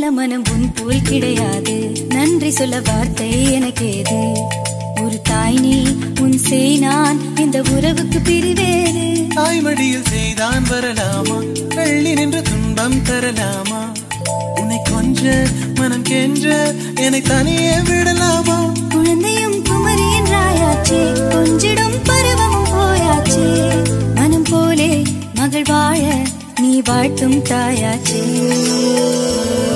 நல்ல மனம் உன் போல் கிடையாது நன்றி சொல்ல வார்த்தை எனக்கேது ஒரு தாய் நீ உன் செய் நான் இந்த உறவுக்கு பிரிவேறு தாய்மடியில் செய்தான் வரலாமா தள்ளி நின்று துன்பம் தரலாமா உன்னை கொஞ்ச மனம் கென்ற என்னை தனியே விடலாமா குழந்தையும் குமரி என்றாயாச்சே கொஞ்சிடும் பருவமும் போயாச்சே மனம் போலே மகள் வாழ நீ வாழ்த்தும் தாயாச்சே